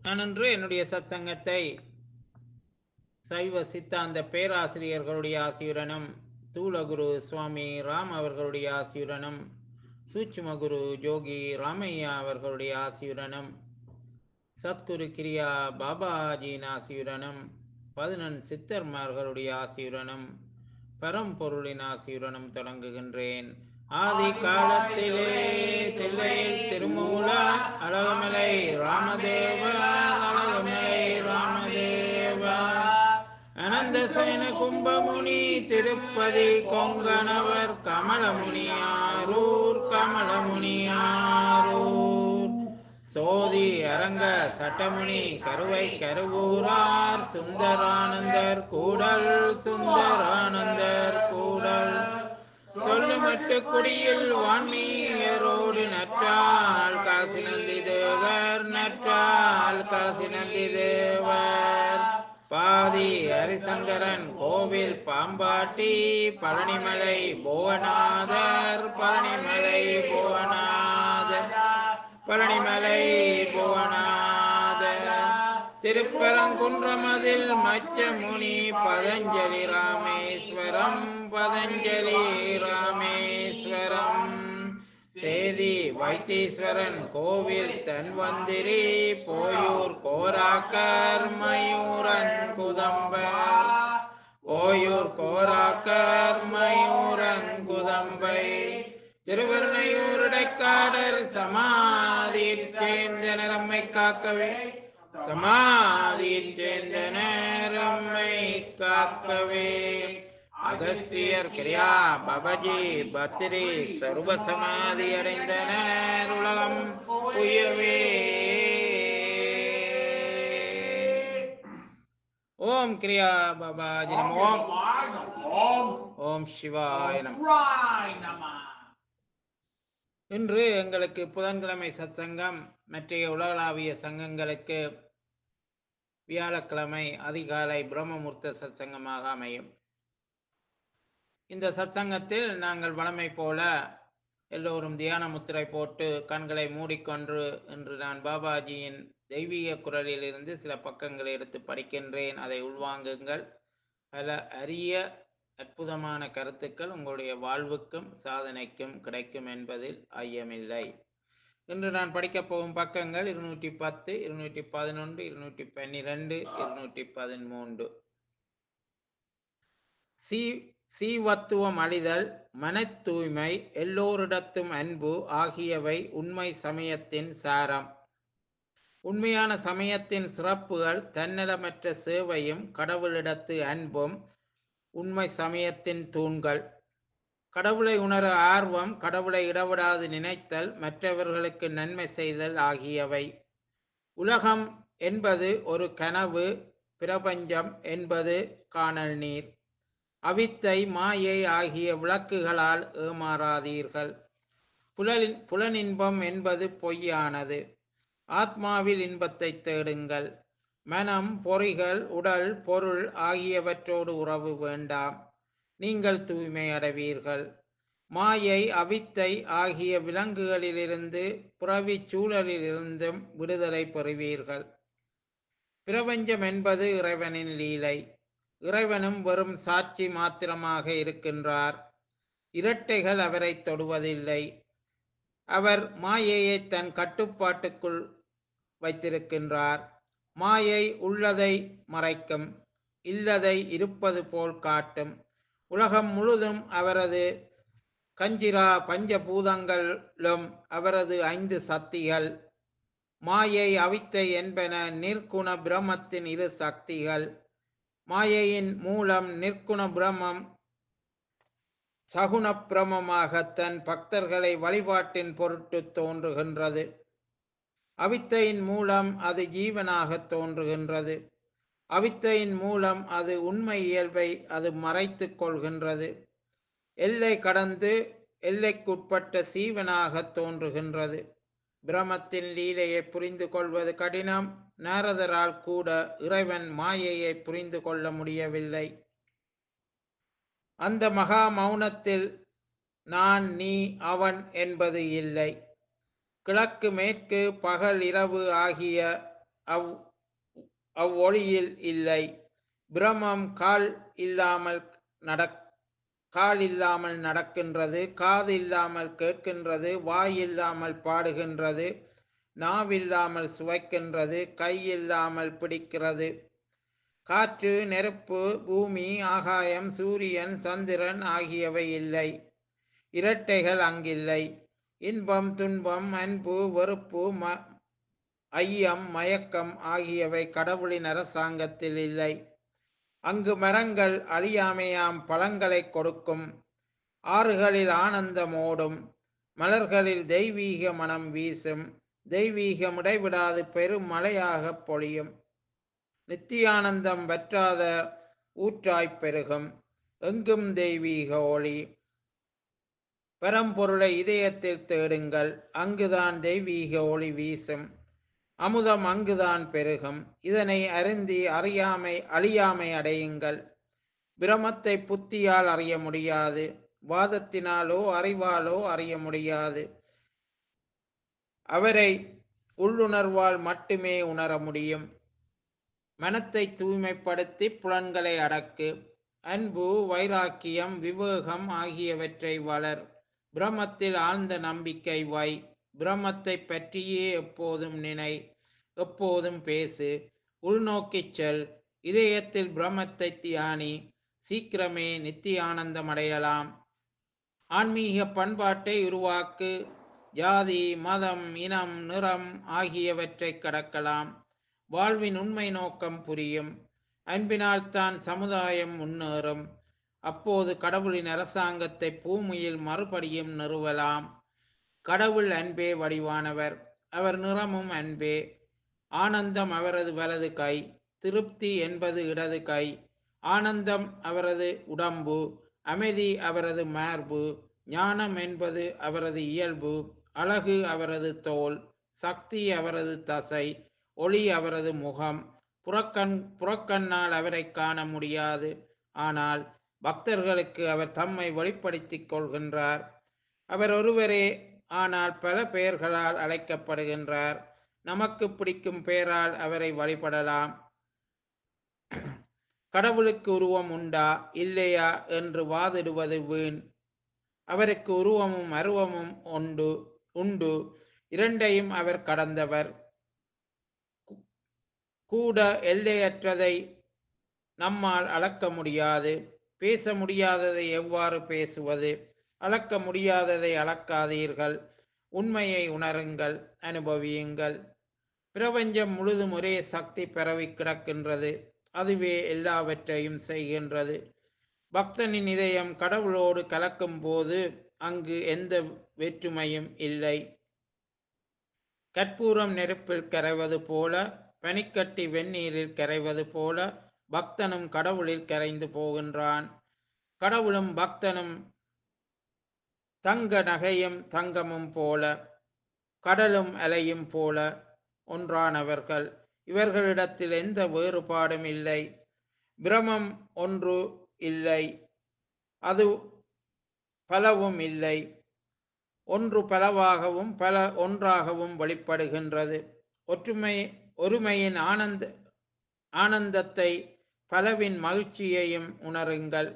நான் இன்று என்னுடைய சத்சங்கத்தை சைவ சித்தாந்த பேராசிரியர்களுடைய ஆசியுடனும் தூலகுரு சுவாமி ராம் அவர்களுடைய ஆசியுடனும் சூட்சுமகுரு ஜோகி ராமையா அவர்களுடைய ஆசியுடனும் சத்குரு கிரியா பாபாஜியின் ஆசியுடனும் பதினெண் சித்தர்மார்களுடைய ஆசியுடனும் பரம்பொருளின் ஆசியுடனும் தொடங்குகின்றேன் ஆதி காலத்திலே தில்லையில் திருமூல அழகுமலை ராமதேவா அழகுமலை ராமதேவா அனந்த சயன கும்பமுனி திருப்பதி கொங்கணவர் கமலமுனியாரூர் கமலமுனியாரூர் சோதி அரங்க சட்டமுனி கருவை கருவூரார் சுந்தரானந்தர் கூடல் சுந்தரானந்தர் கூடல் சொல்லுமட்டு குடியில் வான்மீயரோடு நற்றால் காசி நந்தி தேவர் நற்றால் காசி நந்தி தேவர் பாதி ஹரிசங்கரன் கோவில் பாம்பாட்டி பழனிமலை புவனாதர் பழனிமலை புவனாதர் பழனிமலை புவனாதர் திருப்பரங்குன்றமதில் மச்சமுனி பதஞ்சலி ராமேஸ்வரம் பதஞ்சலி ராமேஸ்வரம் சேதி வைத்தீஸ்வரன் கோவில் தன்வந்திரி போயூர் கோராக்கர் மயூரன் குதம்பர் ஓயூர் கோராக்கர் மயூரன் குதம்பை திருவருணையூருடைக்காடர் சமாதியில் சேர்ந்த நிறம்மை காக்கவே சமாதியில் சேர்ந்த நேரம்மை காக்கவே அகஸ்தியர் கிரியா பபஜி பத்திரி சர்வ சமாதி அடைந்தனர் உலகம் புயவே ஓம் கிரியா பாபாஜி நம ஓம் ஓம் சிவாய நம இன்று எங்களுக்கு புதன்கிழமை சத்சங்கம் மற்றைய உலகளாவிய சங்கங்களுக்கு வியாழக்கிழமை அதிகாலை பிரம்மமுர்த்த சத்சங்கமாக அமையும் இந்த சத்சங்கத்தில் நாங்கள் வளமை போல எல்லோரும் தியான முத்திரை போட்டு கண்களை மூடிக்கொண்டு இன்று நான் பாபாஜியின் தெய்வீக குரலிலிருந்து சில பக்கங்களை எடுத்து படிக்கின்றேன் அதை உள்வாங்குங்கள் பல அரிய அற்புதமான கருத்துக்கள் உங்களுடைய வாழ்வுக்கும் சாதனைக்கும் கிடைக்கும் என்பதில் ஐயமில்லை இன்று நான் படிக்கப் போகும் பக்கங்கள் இருநூற்றி பத்து இருநூற்றி பதினொன்று இருநூற்றி பன்னிரெண்டு இருநூற்றி பதிமூன்று சி சீவத்துவம் அழிதல் மன தூய்மை எல்லோரிடத்தும் அன்பு ஆகியவை உண்மை சமயத்தின் சாரம் உண்மையான சமயத்தின் சிறப்புகள் தன்னலமற்ற சேவையும் கடவுளிடத்து அன்பும் உண்மை சமயத்தின் தூண்கள் கடவுளை உணர ஆர்வம் கடவுளை இடவிடாது நினைத்தல் மற்றவர்களுக்கு நன்மை செய்தல் ஆகியவை உலகம் என்பது ஒரு கனவு பிரபஞ்சம் என்பது காணல் நீர் அவித்தை மாயை ஆகிய விளக்குகளால் ஏமாறாதீர்கள் புலனின் புலனின்பம் என்பது பொய்யானது ஆத்மாவில் இன்பத்தை தேடுங்கள் மனம் பொறிகள் உடல் பொருள் ஆகியவற்றோடு உறவு வேண்டாம் நீங்கள் தூய்மை அடைவீர்கள் மாயை அவித்தை ஆகிய விலங்குகளிலிருந்து புறவிச் சூழலிலிருந்தும் விடுதலை பெறுவீர்கள் பிரபஞ்சம் என்பது இறைவனின் லீலை இறைவனும் வெறும் சாட்சி மாத்திரமாக இருக்கின்றார் இரட்டைகள் அவரை தொடுவதில்லை அவர் மாயையை தன் கட்டுப்பாட்டுக்குள் வைத்திருக்கின்றார் மாயை உள்ளதை மறைக்கும் இல்லதை இருப்பது போல் காட்டும் உலகம் முழுதும் அவரது கஞ்சிரா பஞ்சபூதங்களும் அவரது ஐந்து சக்திகள் மாயை அவித்தை என்பன நிற்குண பிரமத்தின் இரு சக்திகள் மாயையின் மூலம் நிற்குண பிரமம் சகுன பிரமமாக தன் பக்தர்களை வழிபாட்டின் பொருட்டு தோன்றுகின்றது அவித்தையின் மூலம் அது ஜீவனாக தோன்றுகின்றது அவித்தையின் மூலம் அது உண்மை இயல்பை அது மறைத்து கொள்கின்றது எல்லை கடந்து எல்லைக்குட்பட்ட சீவனாக தோன்றுகின்றது பிரமத்தின் லீலையை புரிந்து கொள்வது கடினம் நாரதரால் கூட இறைவன் மாயையை புரிந்து கொள்ள முடியவில்லை அந்த மகா மௌனத்தில் நான் நீ அவன் என்பது இல்லை கிழக்கு மேற்கு பகல் இரவு ஆகிய அவ் அவ்வொளியில் இல்லை பிரமம் கால் இல்லாமல் நடக் கால் இல்லாமல் நடக்கின்றது காது இல்லாமல் கேட்கின்றது வாய் இல்லாமல் பாடுகின்றது நாவில்லாமல் சுவைக்கின்றது கை இல்லாமல் பிடிக்கிறது காற்று நெருப்பு பூமி ஆகாயம் சூரியன் சந்திரன் ஆகியவை இல்லை இரட்டைகள் அங்கில்லை இன்பம் துன்பம் அன்பு வெறுப்பு ம ஐயம் மயக்கம் ஆகியவை கடவுளின் அரசாங்கத்தில் இல்லை அங்கு மரங்கள் அழியாமையாம் பழங்களை கொடுக்கும் ஆறுகளில் ஆனந்தம் ஓடும் மலர்களில் தெய்வீக மனம் வீசும் தெய்வீகம் இடைவிடாது பெரும் மழையாகப் பொழியும் நித்தியானந்தம் வற்றாத ஊற்றாய்ப் பெருகும் எங்கும் தெய்வீக ஒளி பரம்பொருளை இதயத்தில் தேடுங்கள் அங்குதான் தெய்வீக ஒளி வீசும் அமுதம் அங்குதான் பெருகும் இதனை அருந்தி அறியாமை அழியாமை அடையுங்கள் பிரமத்தை புத்தியால் அறிய முடியாது வாதத்தினாலோ அறிவாலோ அறிய முடியாது அவரை உள்ளுணர்வால் மட்டுமே உணர முடியும் மனத்தை தூய்மைப்படுத்தி புலன்களை அடக்கு அன்பு வைராக்கியம் விவேகம் ஆகியவற்றை வளர் பிரமத்தில் ஆழ்ந்த நம்பிக்கை வை பிரமத்தை பற்றியே எப்போதும் நினை எப்போதும் பேசு உள்நோக்கிச் செல் இதயத்தில் பிரமத்தை தியானி சீக்கிரமே நித்திய ஆனந்தம் அடையலாம் ஆன்மீக பண்பாட்டை உருவாக்கு ஜாதி மதம் இனம் நிறம் ஆகியவற்றை கடக்கலாம் வாழ்வின் உண்மை நோக்கம் புரியும் அன்பினால் தான் சமுதாயம் முன்னேறும் அப்போது கடவுளின் அரசாங்கத்தை பூமியில் மறுபடியும் நிறுவலாம் கடவுள் அன்பே வடிவானவர் அவர் நிறமும் அன்பே ஆனந்தம் அவரது வலது கை திருப்தி என்பது இடது கை ஆனந்தம் அவரது உடம்பு அமைதி அவரது மார்பு ஞானம் என்பது அவரது இயல்பு அழகு அவரது தோல் சக்தி அவரது தசை ஒளி அவரது முகம் புறக்கண் புறக்கண்ணால் அவரை காண முடியாது ஆனால் பக்தர்களுக்கு அவர் தம்மை வெளிப்படுத்திக் கொள்கின்றார் அவர் ஒருவரே ஆனால் பல பெயர்களால் அழைக்கப்படுகின்றார் நமக்கு பிடிக்கும் பெயரால் அவரை வழிபடலாம் கடவுளுக்கு உருவம் உண்டா இல்லையா என்று வாதிடுவது வீண் அவருக்கு உருவமும் அருவமும் உண்டு உண்டு இரண்டையும் அவர் கடந்தவர் கூட எல்லையற்றதை நம்மால் அளக்க முடியாது பேச முடியாததை எவ்வாறு பேசுவது அளக்க முடியாததை அளக்காதீர்கள் உண்மையை உணருங்கள் அனுபவியுங்கள் பிரபஞ்சம் முழுதும் ஒரே சக்தி பரவி கிடக்கின்றது அதுவே எல்லாவற்றையும் செய்கின்றது பக்தனின் இதயம் கடவுளோடு கலக்கும் போது அங்கு எந்த வேற்றுமையும் இல்லை கற்பூரம் நெருப்பில் கரைவது போல பனிக்கட்டி வெந்நீரில் கரைவது போல பக்தனும் கடவுளில் கரைந்து போகின்றான் கடவுளும் பக்தனும் தங்க நகையும் தங்கமும் போல கடலும் அலையும் போல ஒன்றானவர்கள் இவர்களிடத்தில் எந்த வேறுபாடும் இல்லை பிரமம் ஒன்று இல்லை அது பலவும் இல்லை ஒன்று பலவாகவும் பல ஒன்றாகவும் வெளிப்படுகின்றது ஒற்றுமை ஒருமையின் ஆனந்த ஆனந்தத்தை பலவின் மகிழ்ச்சியையும் உணருங்கள்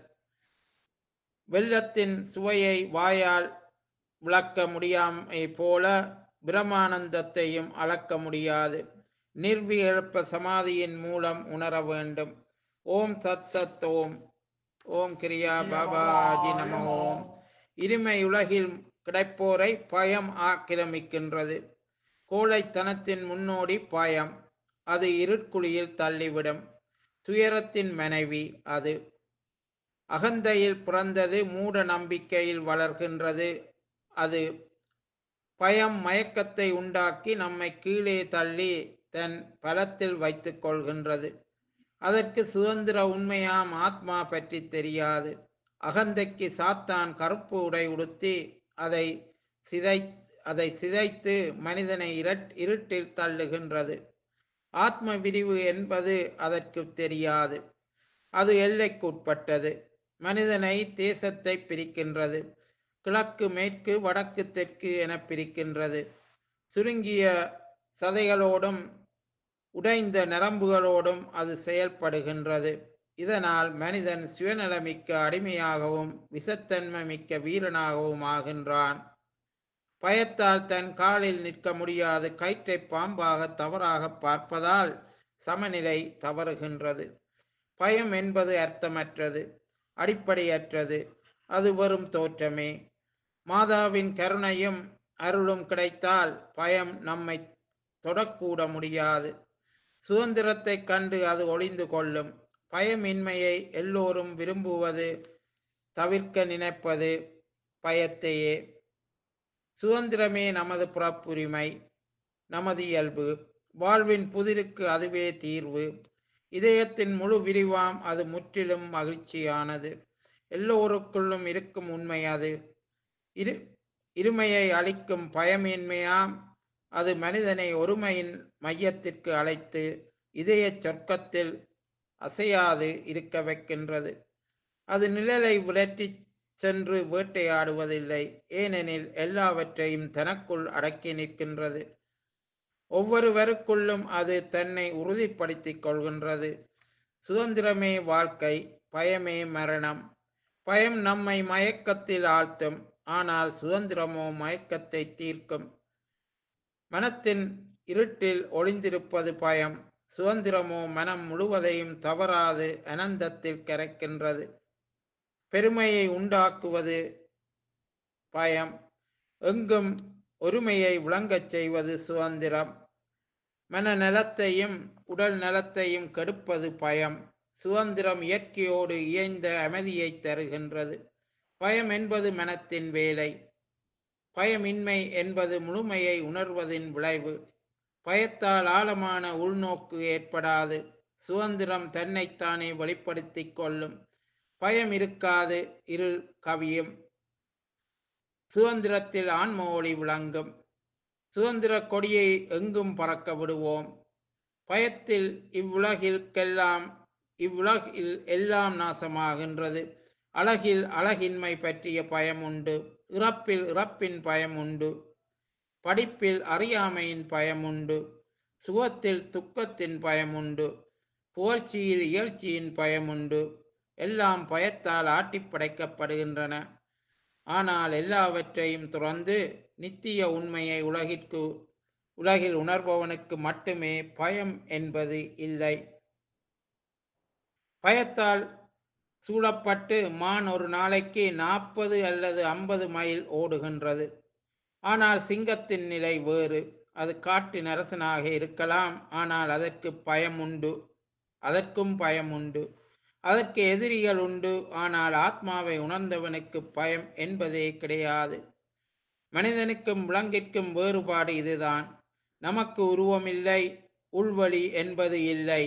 வெள்ளத்தின் சுவையை வாயால் விளக்க முடியாமை போல பிரமானந்தத்தையும் அளக்க முடியாது நிர்விகல்ப சமாதியின் மூலம் உணர வேண்டும் ஓம் சத் சத் ஓம் ஓம் கிரியா பாபாஜி நம ஓம் இருமை உலகில் கிடைப்போரை பயம் ஆக்கிரமிக்கின்றது கோழைத்தனத்தின் முன்னோடி பயம் அது இருட்குழியில் தள்ளிவிடும் துயரத்தின் மனைவி அது அகந்தையில் பிறந்தது மூட நம்பிக்கையில் வளர்கின்றது அது பயம் மயக்கத்தை உண்டாக்கி நம்மை கீழே தள்ளி தன் பலத்தில் வைத்துக் கொள்கின்றது அதற்கு சுதந்திர உண்மையாம் ஆத்மா பற்றி தெரியாது அகந்தைக்கு சாத்தான் கருப்பு உடை உடுத்தி அதை சிதை அதை சிதைத்து மனிதனை இரட் இருட்டில் தள்ளுகின்றது ஆத்ம விரிவு என்பது அதற்கு தெரியாது அது எல்லைக்குட்பட்டது மனிதனை தேசத்தை பிரிக்கின்றது கிழக்கு மேற்கு வடக்கு தெற்கு என பிரிக்கின்றது சுருங்கிய சதைகளோடும் உடைந்த நரம்புகளோடும் அது செயல்படுகின்றது இதனால் மனிதன் சுயநலமிக்க அடிமையாகவும் விசத்தன்மை மிக்க வீரனாகவும் ஆகின்றான் பயத்தால் தன் காலில் நிற்க முடியாது கயிற்றை பாம்பாக தவறாக பார்ப்பதால் சமநிலை தவறுகின்றது பயம் என்பது அர்த்தமற்றது அடிப்படையற்றது அது வெறும் தோற்றமே மாதாவின் கருணையும் அருளும் கிடைத்தால் பயம் நம்மை தொடக்கூட முடியாது சுதந்திரத்தை கண்டு அது ஒளிந்து கொள்ளும் பயமின்மையை எல்லோரும் விரும்புவது தவிர்க்க நினைப்பது பயத்தையே சுதந்திரமே நமது புறப்புரிமை நமது இயல்பு வாழ்வின் புதிருக்கு அதுவே தீர்வு இதயத்தின் முழு விரிவாம் அது முற்றிலும் மகிழ்ச்சியானது எல்லோருக்குள்ளும் இருக்கும் உண்மை அது இரு இருமையை அளிக்கும் பயமின்மையாம் அது மனிதனை ஒருமையின் மையத்திற்கு அழைத்து இதய சொர்க்கத்தில் அசையாது இருக்க வைக்கின்றது அது நிழலை விரட்டி சென்று வேட்டையாடுவதில்லை ஏனெனில் எல்லாவற்றையும் தனக்குள் அடக்கி நிற்கின்றது ஒவ்வொருவருக்குள்ளும் அது தன்னை உறுதிப்படுத்திக் கொள்கின்றது சுதந்திரமே வாழ்க்கை பயமே மரணம் பயம் நம்மை மயக்கத்தில் ஆழ்த்தும் ஆனால் சுதந்திரமோ மயக்கத்தை தீர்க்கும் மனத்தின் இருட்டில் ஒளிந்திருப்பது பயம் சுதந்திரமோ மனம் முழுவதையும் தவறாது அனந்தத்தில் கரைக்கின்றது பெருமையை உண்டாக்குவது பயம் எங்கும் ஒருமையை விளங்கச் செய்வது சுதந்திரம் மன நலத்தையும் உடல் நலத்தையும் கெடுப்பது பயம் சுதந்திரம் இயற்கையோடு இயைந்த அமைதியை தருகின்றது பயம் என்பது மனத்தின் வேலை பயமின்மை என்பது முழுமையை உணர்வதின் விளைவு பயத்தால் ஆழமான உள்நோக்கு ஏற்படாது சுதந்திரம் தன்னைத்தானே வெளிப்படுத்திக் கொள்ளும் பயம் இருக்காது இருள் கவியும் சுதந்திரத்தில் ஆன்ம ஒளி விளங்கும் சுதந்திர கொடியை எங்கும் பறக்க விடுவோம் பயத்தில் இவ்வுலகிற்கெல்லாம் இவ்வுலகில் எல்லாம் நாசமாகின்றது அழகில் அழகின்மை பற்றிய பயம் உண்டு இறப்பில் இறப்பின் பயம் உண்டு படிப்பில் அறியாமையின் பயம் உண்டு சுகத்தில் துக்கத்தின் பயம் உண்டு புகழ்ச்சியில் இயல்ச்சியின் பயம் உண்டு எல்லாம் பயத்தால் ஆட்டிப் படைக்கப்படுகின்றன ஆனால் எல்லாவற்றையும் துறந்து நித்திய உண்மையை உலகிற்கு உலகில் உணர்பவனுக்கு மட்டுமே பயம் என்பது இல்லை பயத்தால் சூழப்பட்டு மான் ஒரு நாளைக்கு நாற்பது அல்லது ஐம்பது மைல் ஓடுகின்றது ஆனால் சிங்கத்தின் நிலை வேறு அது காட்டின் அரசனாக இருக்கலாம் ஆனால் அதற்கு பயம் உண்டு அதற்கும் பயம் உண்டு அதற்கு எதிரிகள் உண்டு ஆனால் ஆத்மாவை உணர்ந்தவனுக்கு பயம் என்பதே கிடையாது மனிதனுக்கும் விலங்கிற்கும் வேறுபாடு இதுதான் நமக்கு உருவமில்லை உள்வழி என்பது இல்லை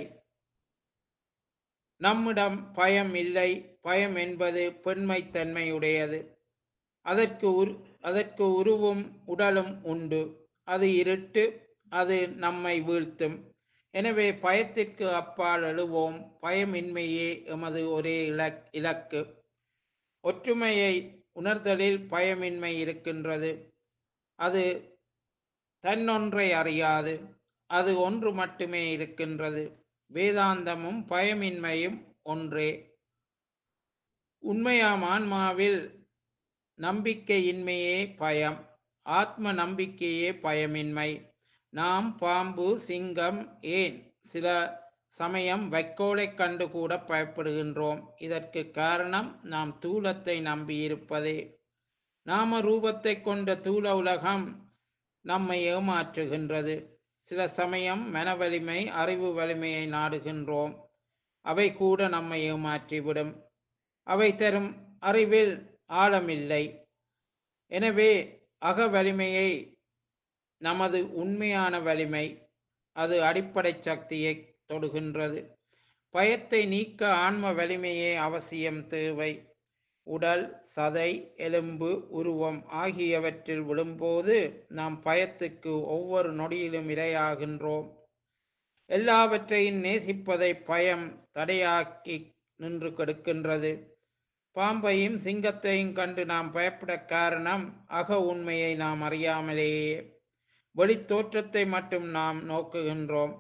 நம்மிடம் பயம் இல்லை பயம் என்பது பெண்மைத்தன்மையுடையது அதற்கு உரு அதற்கு உருவும் உடலும் உண்டு அது இருட்டு அது நம்மை வீழ்த்தும் எனவே பயத்திற்கு அப்பால் எழுவோம் பயமின்மையே எமது ஒரே இலக் இலக்கு ஒற்றுமையை உணர்தலில் பயமின்மை இருக்கின்றது அது தன்னொன்றை அறியாது அது ஒன்று மட்டுமே இருக்கின்றது வேதாந்தமும் பயமின்மையும் ஒன்றே உண்மையாம் ஆன்மாவில் நம்பிக்கையின்மையே பயம் ஆத்ம நம்பிக்கையே பயமின்மை நாம் பாம்பு சிங்கம் ஏன் சில சமயம் வைக்கோலைக் கண்டு கூட பயப்படுகின்றோம் இதற்கு காரணம் நாம் தூலத்தை நம்பியிருப்பதே நாம ரூபத்தை கொண்ட தூல உலகம் நம்மை ஏமாற்றுகின்றது சில சமயம் மன வலிமை அறிவு வலிமையை நாடுகின்றோம் அவை கூட நம்மை ஏமாற்றிவிடும் அவை தரும் அறிவில் ஆழமில்லை எனவே அக வலிமையை நமது உண்மையான வலிமை அது அடிப்படை சக்தியை தொடுகின்றது பயத்தை நீக்க ஆன்ம வலிமையே அவசியம் தேவை உடல் சதை எலும்பு உருவம் ஆகியவற்றில் விழும்போது நாம் பயத்துக்கு ஒவ்வொரு நொடியிலும் இரையாகின்றோம் எல்லாவற்றையும் நேசிப்பதை பயம் தடையாக்கி நின்று கெடுக்கின்றது பாம்பையும் சிங்கத்தையும் கண்டு நாம் பயப்பட காரணம் அக உண்மையை நாம் அறியாமலேயே வெளித்தோற்றத்தை மட்டும் நாம் நோக்குகின்றோம்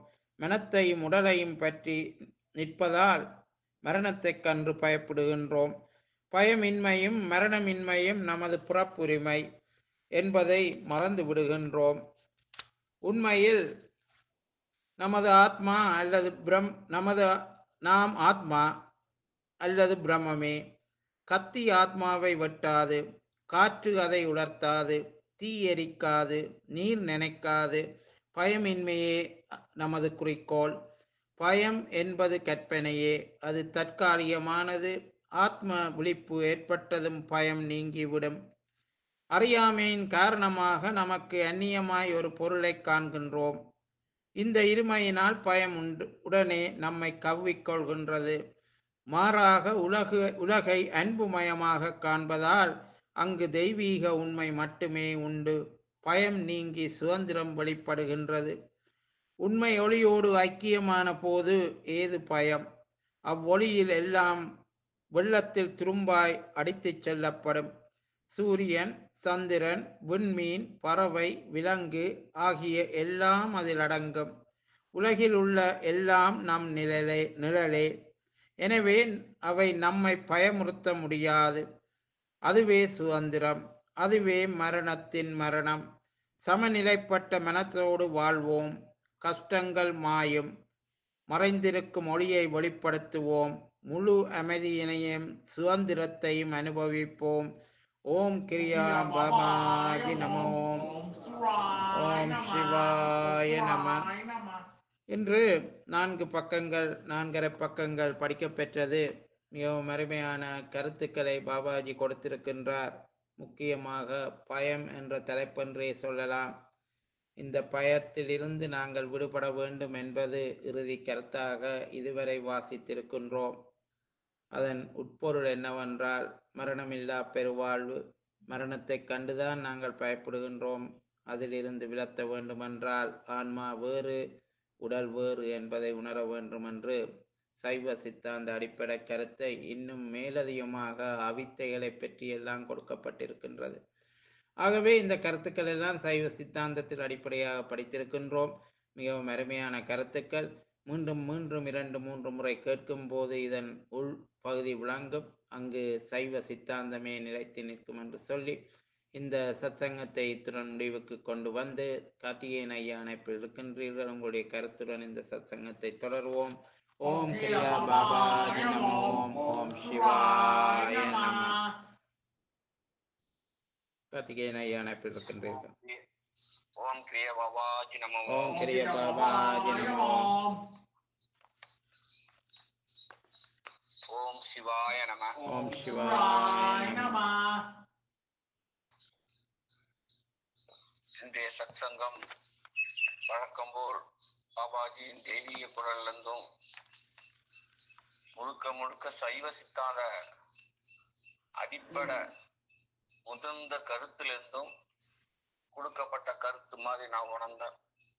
மனத்தையும் உடலையும் பற்றி நிற்பதால் மரணத்தைக் கண்டு பயப்படுகின்றோம் பயமின்மையும் மரணமின்மையும் நமது புறப்புரிமை என்பதை மறந்து விடுகின்றோம் உண்மையில் நமது ஆத்மா அல்லது பிரம் நமது நாம் ஆத்மா அல்லது பிரம்மமே கத்தி ஆத்மாவை வெட்டாது காற்று அதை உலர்த்தாது தீ எரிக்காது நீர் நினைக்காது பயமின்மையே நமது குறிக்கோள் பயம் என்பது கற்பனையே அது தற்காலிகமானது ஆத்ம விழிப்பு ஏற்பட்டதும் பயம் நீங்கிவிடும் அறியாமையின் காரணமாக நமக்கு அந்நியமாய் ஒரு பொருளைக் காண்கின்றோம் இந்த இருமையினால் பயம் உண்டு உடனே நம்மை கவ்விக்கொள்கின்றது மாறாக உலகு உலகை அன்புமயமாக காண்பதால் அங்கு தெய்வீக உண்மை மட்டுமே உண்டு பயம் நீங்கி சுதந்திரம் வெளிப்படுகின்றது உண்மை ஒளியோடு ஐக்கியமான போது ஏது பயம் அவ்வொளியில் எல்லாம் வெள்ளத்தில் துரும்பாய் அடித்துச் செல்லப்படும் சூரியன் சந்திரன் விண்மீன் பறவை விலங்கு ஆகிய எல்லாம் அதில் அடங்கும் உலகில் உள்ள எல்லாம் நம் நிழலே நிழலே எனவே அவை நம்மை பயமுறுத்த முடியாது அதுவே சுதந்திரம் அதுவே மரணத்தின் மரணம் சமநிலைப்பட்ட மனத்தோடு வாழ்வோம் கஷ்டங்கள் மாயும் மறைந்திருக்கும் ஒளியை வெளிப்படுத்துவோம் முழு அமைதியினையும் சுதந்திரத்தையும் அனுபவிப்போம் ஓம் கிரியா பாபாஜி நமோம் ஓம் சிவாய நம இன்று நான்கு பக்கங்கள் நான்கரை பக்கங்கள் படிக்கப்பெற்றது மிகவும் அருமையான கருத்துக்களை பாபாஜி கொடுத்திருக்கின்றார் முக்கியமாக பயம் என்ற தலைப்பென்றே சொல்லலாம் இந்த பயத்திலிருந்து நாங்கள் விடுபட வேண்டும் என்பது இறுதி கருத்தாக இதுவரை வாசித்திருக்கின்றோம் அதன் உட்பொருள் என்னவென்றால் மரணமில்லா பெருவாழ்வு மரணத்தைக் கண்டுதான் நாங்கள் பயப்படுகின்றோம் அதிலிருந்து விலத்த வேண்டுமென்றால் ஆன்மா வேறு உடல் வேறு என்பதை உணர வேண்டும் என்று சைவ சித்தாந்த அடிப்படை கருத்தை இன்னும் மேலதிகமாக அவித்தைகளை பற்றியெல்லாம் கொடுக்கப்பட்டிருக்கின்றது ஆகவே இந்த கருத்துக்கள் எல்லாம் சைவ சித்தாந்தத்தில் அடிப்படையாக படித்திருக்கின்றோம் மிகவும் அருமையான கருத்துக்கள் மீண்டும் மீண்டும் இரண்டு மூன்று முறை கேட்கும் போது இதன் உள் பகுதி விளங்கும் அங்கு சைவ சித்தாந்தமே நிலைத்து நிற்கும் என்று சொல்லி இந்த சத்சங்கத்தை இத்துடன் முடிவுக்கு கொண்டு வந்து கார்த்திகேயன் ஐயா அணைப்பில் இருக்கின்றீர்கள் உங்களுடைய கருத்துடன் இந்த சத்சங்கத்தை தொடர்வோம் ஓம் கிரியா பாபாஜி நமோ ஓம் சிவாய நம கார்த்திகேயன் ஐயா அணைப்பில் இருக்கின்றீர்கள் ஓம் கிரிய பாபாஜி நமோ ஓம் கிரிய பாபாஜி நமோ ஓம் சிவாய நம ஓம் சிவாய நம இன்றைய சத்சங்கம் வழக்கம் போல் பாபாஜியின் தெய்வீக குரலிருந்தும் முழுக்க முழுக்க சைவ சித்தாந்த அடிப்படை முதிர்ந்த கருத்திலிருந்தும் கொடுக்கப்பட்ட கருத்து மாதிரி நான் உணர்ந்தேன்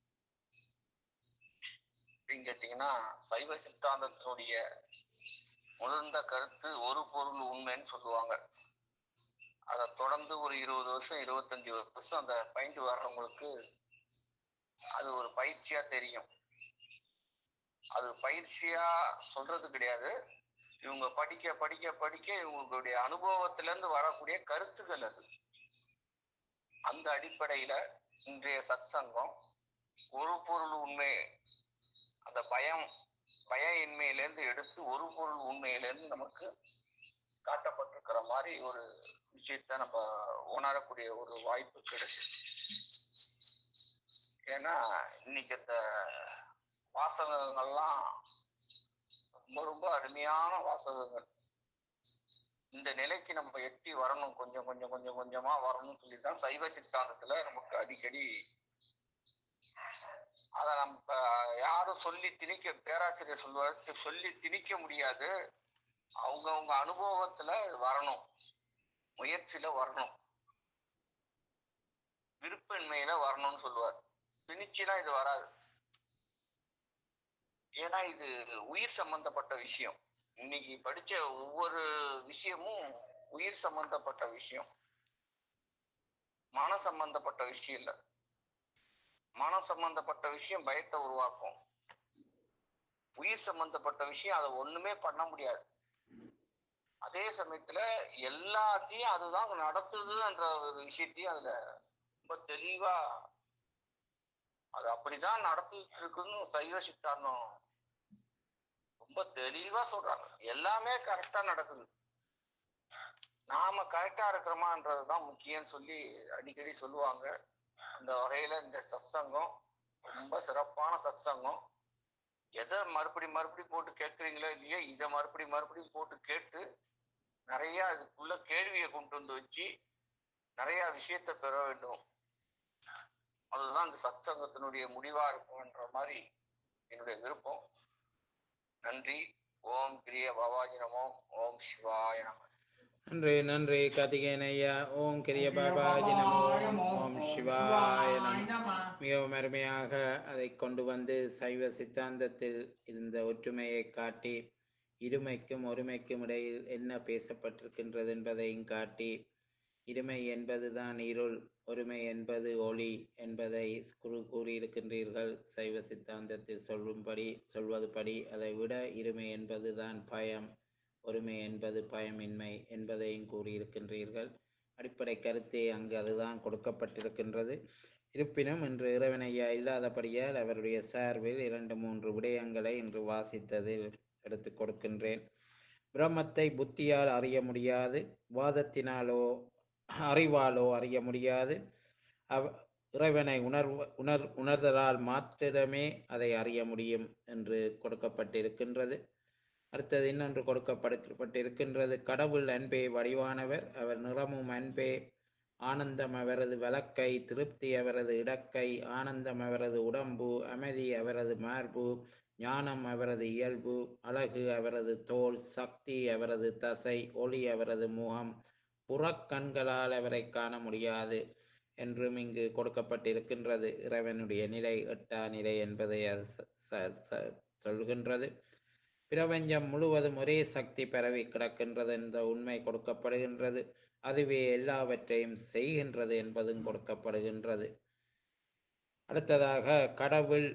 அப்படின்னு கேட்டீங்கன்னா சைவ சித்தாந்தத்தினுடைய முதிர்ந்த கருத்து ஒரு பொருள் உண்மைன்னு சொல்லுவாங்க அதை தொடர்ந்து ஒரு இருபது வருஷம் இருபத்தஞ்சு வருஷம் அந்த பயின்று வர்றவங்களுக்கு அது ஒரு பயிற்சியா தெரியும் அது பயிற்சியா சொல்றது கிடையாது இவங்க படிக்க படிக்க படிக்க இவங்களுடைய அனுபவத்துல இருந்து வரக்கூடிய கருத்துக்கள் அது அந்த அடிப்படையில இன்றைய சத்சங்கம் ஒரு பொருள் உண்மை அந்த பயம் பய இன்மையிலேருந்து எடுத்து ஒரு பொருள் உண்மையிலேருந்து நமக்கு காட்டப்பட்டிருக்கிற மாதிரி ஒரு விஷயத்த நம்ம உணரக்கூடிய ஒரு வாய்ப்பு கிடைச்சு ஏன்னா இன்னைக்கு இந்த வாசகங்கள்லாம் ரொம்ப ரொம்ப அருமையான வாசகங்கள் இந்த நிலைக்கு நம்ம எட்டி வரணும் கொஞ்சம் கொஞ்சம் கொஞ்சம் கொஞ்சமா வரணும்னு சொல்லி தான் சைவ சித்தாந்தத்துல நமக்கு அடிக்கடி அத நம்ம யாரும் சொல்லி திணிக்க பேராசிரியர் சொல்லுவாரு சொல்லி திணிக்க முடியாது அவங்கவுங்க அனுபவத்துல வரணும் முயற்சியில வரணும் விருப்பின்மையில வரணும்னு சொல்லுவார் திணிச்சுனா இது வராது ஏன்னா இது உயிர் சம்பந்தப்பட்ட விஷயம் இன்னைக்கு படிச்ச ஒவ்வொரு விஷயமும் உயிர் சம்பந்தப்பட்ட விஷயம் மன சம்பந்தப்பட்ட விஷயம் இல்ல மனம் சம்பந்தப்பட்ட விஷயம் பயத்தை உருவாக்கும் உயிர் சம்பந்தப்பட்ட விஷயம் அதை ஒண்ணுமே பண்ண முடியாது அதே சமயத்துல எல்லாத்தையும் அதுதான் நடத்துதுன்ற ஒரு விஷயத்தையும் அதுல ரொம்ப தெளிவா அது அப்படிதான் நடத்திட்டு இருக்குன்னு சைவ சித்தாந்தம் ரொம்ப தெளிவா சொல்றாங்க எல்லாமே கரெக்டா நடக்குது நாம கரெக்டா இருக்கிறோமான்றதுதான் முக்கியம்னு சொல்லி அடிக்கடி சொல்லுவாங்க அந்த வகையில இந்த சத்சங்கம் ரொம்ப சிறப்பான சத்சங்கம் எதை மறுபடி மறுபடி போட்டு கேட்குறீங்களோ இல்லையோ இதை மறுபடி மறுபடியும் போட்டு கேட்டு நிறைய அதுக்குள்ள கேள்வியை கொண்டு வந்து வச்சு நிறைய விஷயத்த பெற வேண்டும் அதுதான் இந்த சத்சங்கத்தினுடைய முடிவா இருக்கும்ன்ற மாதிரி என்னுடைய விருப்பம் நன்றி ஓம் கிரிய பாபாஜி நமோ ஓம் சிவாய நம நன்றி நன்றி கார்த்திகேயன் ஐயா ஓம் கிரிய பாபாஜி நமோ ஓம் சிவாய நம மிகவும் அருமையாக அதை கொண்டு வந்து சைவ சித்தாந்தத்தில் இருந்த ஒற்றுமையை காட்டி இருமைக்கும் ஒருமைக்கும் இடையில் என்ன பேசப்பட்டிருக்கின்றது என்பதையும் காட்டி இருமை என்பதுதான் இருள் ஒருமை என்பது ஒளி என்பதை குரு கூறியிருக்கின்றீர்கள் சைவ சித்தாந்தத்தில் சொல்லும்படி சொல்வதுபடி அதை விட இருமை என்பதுதான் பயம் ஒருமை என்பது பயமின்மை என்பதையும் கூறியிருக்கின்றீர்கள் அடிப்படை கருத்தே அங்கு அதுதான் கொடுக்கப்பட்டிருக்கின்றது இருப்பினும் இன்று இறைவனையா இல்லாதபடியால் அவருடைய சார்பில் இரண்டு மூன்று விடயங்களை இன்று வாசித்ததில் எடுத்துக் கொடுக்கின்றேன் பிரம்மத்தை புத்தியால் அறிய முடியாது வாதத்தினாலோ அறிவாலோ அறிய முடியாது அவ் இறைவனை உணர்வு உணர் உணர்தலால் மாத்திரமே அதை அறிய முடியும் என்று கொடுக்கப்பட்டிருக்கின்றது அடுத்தது இன்னொன்று கொடுக்கப்பட்டிருக்கின்றது கடவுள் அன்பே வடிவானவர் அவர் நிறமும் அன்பே ஆனந்தம் அவரது வலக்கை திருப்தி அவரது இடக்கை ஆனந்தம் அவரது உடம்பு அமைதி அவரது மார்பு ஞானம் அவரது இயல்பு அழகு அவரது தோல் சக்தி அவரது தசை ஒளி அவரது முகம் புறக்கண்களால் அவரை காண முடியாது என்றும் இங்கு கொடுக்கப்பட்டிருக்கின்றது இறைவனுடைய நிலை எட்டா நிலை என்பதை அது ச- ச- ச- சொல்கின்றது பிரபஞ்சம் முழுவதும் ஒரே சக்தி பரவி கிடக்கின்றது என்ற உண்மை கொடுக்கப்படுகின்றது அதுவே எல்லாவற்றையும் செய்கின்றது என்பதும் கொடுக்கப்படுகின்றது அடுத்ததாக கடவுள்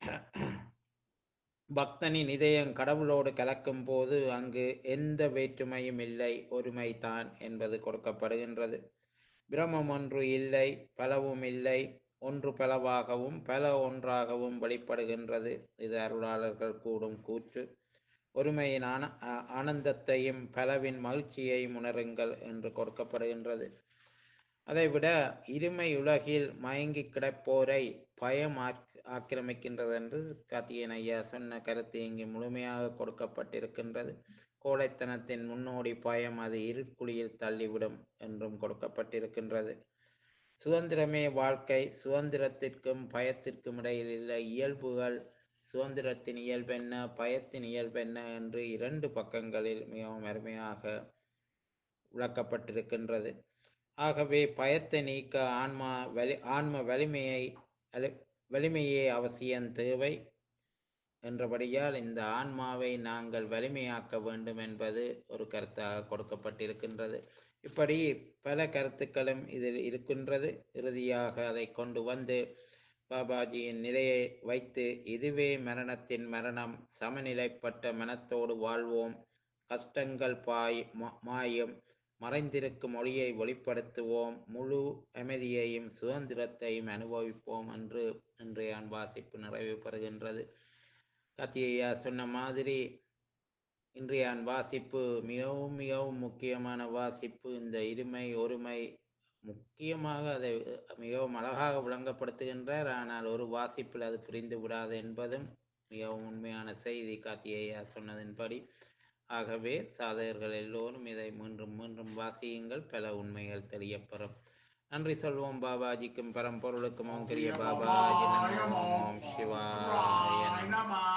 பக்தனின் இதயம் கடவுளோடு கலக்கும் போது அங்கு எந்த வேற்றுமையும் இல்லை ஒருமை தான் என்பது கொடுக்கப்படுகின்றது பிரமம் ஒன்று இல்லை பலவும் இல்லை ஒன்று பலவாகவும் பல ஒன்றாகவும் வெளிப்படுகின்றது இது அருளாளர்கள் கூடும் கூற்று ஒருமையின் ஆன ஆ- ஆனந்தத்தையும் பலவின் மகிழ்ச்சியையும் உணருங்கள் என்று கொடுக்கப்படுகின்றது அதைவிட இருமை உலகில் மயங்கி கிடப்போரை பயம் ஆக்- ஆக்கிரமிக்கின்றது என்று கார்த்திகேயன் ஐயா சொன்ன கருத்து இங்கு முழுமையாக கொடுக்கப்பட்டிருக்கின்றது கோழைத்தனத்தின் முன்னோடி பயம் அது இருட்குழியில் தள்ளிவிடும் என்றும் கொடுக்கப்பட்டிருக்கின்றது சுதந்திரமே வாழ்க்கை சுதந்திரத்திற்கும் பயத்திற்கும் இடையில் உள்ள இயல்புகள் சுதந்திரத்தின் இயல்பென்ன பயத்தின் இயல்பென்ன என்று இரண்டு பக்கங்களில் மிகவும் அருமையாக விளக்கப்பட்டிருக்கின்றது ஆகவே பயத்தை நீக்க ஆன்மா வலி ஆன்ம வலிமையை அலி- வலிமையே அவசியம் தேவை என்றபடியால் இந்த ஆன்மாவை நாங்கள் வலிமையாக்க வேண்டும் என்பது ஒரு கருத்தாக கொடுக்கப்பட்டிருக்கின்றது இப்படி பல கருத்துக்களும் இதில் இருக்கின்றது இறுதியாக அதை கொண்டு வந்து பாபாஜியின் நிலையை வைத்து இதுவே மரணத்தின் மரணம் சமநிலைப்பட்ட மனத்தோடு வாழ்வோம் கஷ்டங்கள் பாய் மா- மாயும் மறைந்திருக்கும் ஒளியை வெளிப்படுத்துவோம் முழு அமைதியையும் சுதந்திரத்தையும் அனுபவிப்போம் என்று இன்றைய வாசிப்பு நிறைவு பெறுகின்றது கத்தியா சொன்ன மாதிரி இன்றைய வாசிப்பு மிகவும் மிகவும் முக்கியமான வாசிப்பு இந்த இருமை ஒருமை முக்கியமாக அதை மிகவும் அழகாக விளங்கப்படுத்துகின்றார் ஆனால் ஒரு வாசிப்பில் அது புரிந்து விடாது என்பதும் மிகவும் உண்மையான செய்தி காத்தியையா சொன்னதின்படி ஆகவே சாதகர்கள் எல்லோரும் இதை மீண்டும் மீண்டும் வாசியுங்கள் பல உண்மைகள் தெரியப்பெறும் நன்றி சொல்வோம் பாபாஜிக்கும் பரம்பொருளுக்கும் ஓம் கிரிய பாபாஜி நமோ ஓம் சிவாய நமோ